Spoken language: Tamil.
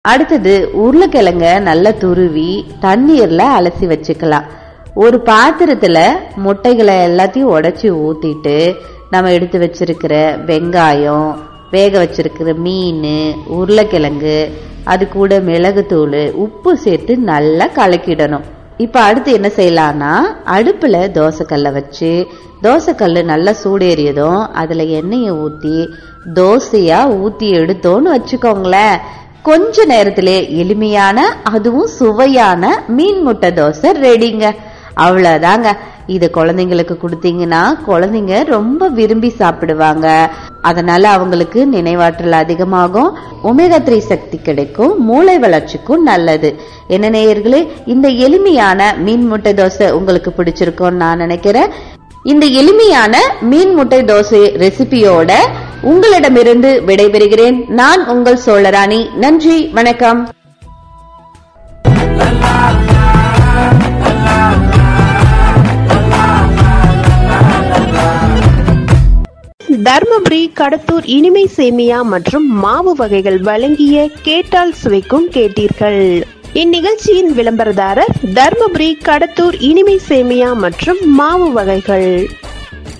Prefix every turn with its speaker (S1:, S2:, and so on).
S1: அடுத்தது உருளைக்கிழங்க நல்லா துருவி தண்ணீர்ல அலசி வச்சுக்கலாம் ஒரு பாத்திரத்துல முட்டைகளை எல்லாத்தையும் உடைச்சி ஊத்திட்டு நம்ம எடுத்து வச்சிருக்கிற வெங்காயம் வேக வச்சிருக்கிற மீன் உருளைக்கிழங்கு அது கூட மிளகுத்தூள் உப்பு சேர்த்து நல்லா கலக்கிடணும் இப்ப அடுத்து என்ன செய்யலாம்னா அடுப்புல தோசைக்கல்லை வச்சு தோசைக்கல் நல்லா சூடேறியதும் அதுல எண்ணெயை ஊத்தி தோசையா ஊத்தி எடுத்தோன்னு வச்சுக்கோங்களேன் கொஞ்ச நேரத்திலே எளிமையான அதுவும் சுவையான மீன் முட்டை தோசை ரெடிங்க அவ்வளவுதாங்க இது குழந்தைங்களுக்கு கொடுத்தீங்கன்னா குழந்தைங்க ரொம்ப விரும்பி சாப்பிடுவாங்க அதனால அவங்களுக்கு நினைவாற்றல் அதிகமாகும் ஒமேகா த்ரீ சக்தி கிடைக்கும் மூளை வளர்ச்சிக்கும் நல்லது என்ன நேயர்களே இந்த எளிமையான மீன் முட்டை தோசை உங்களுக்கு பிடிச்சிருக்கும்னு நான் நினைக்கிறேன் இந்த எளிமையான மீன் முட்டை தோசை ரெசிபியோட உங்களிடமிருந்து விடைபெறுகிறேன் நான் உங்கள் சோழராணி நன்றி வணக்கம்
S2: தர்மபுரி கடத்தூர் இனிமை சேமியா மற்றும் மாவு வகைகள் வழங்கிய கேட்டால் சுவைக்கும் கேட்டீர்கள் இந்நிகழ்ச்சியின் விளம்பரதாரர் தர்மபுரி கடத்தூர் இனிமை சேமியா மற்றும் மாவு வகைகள்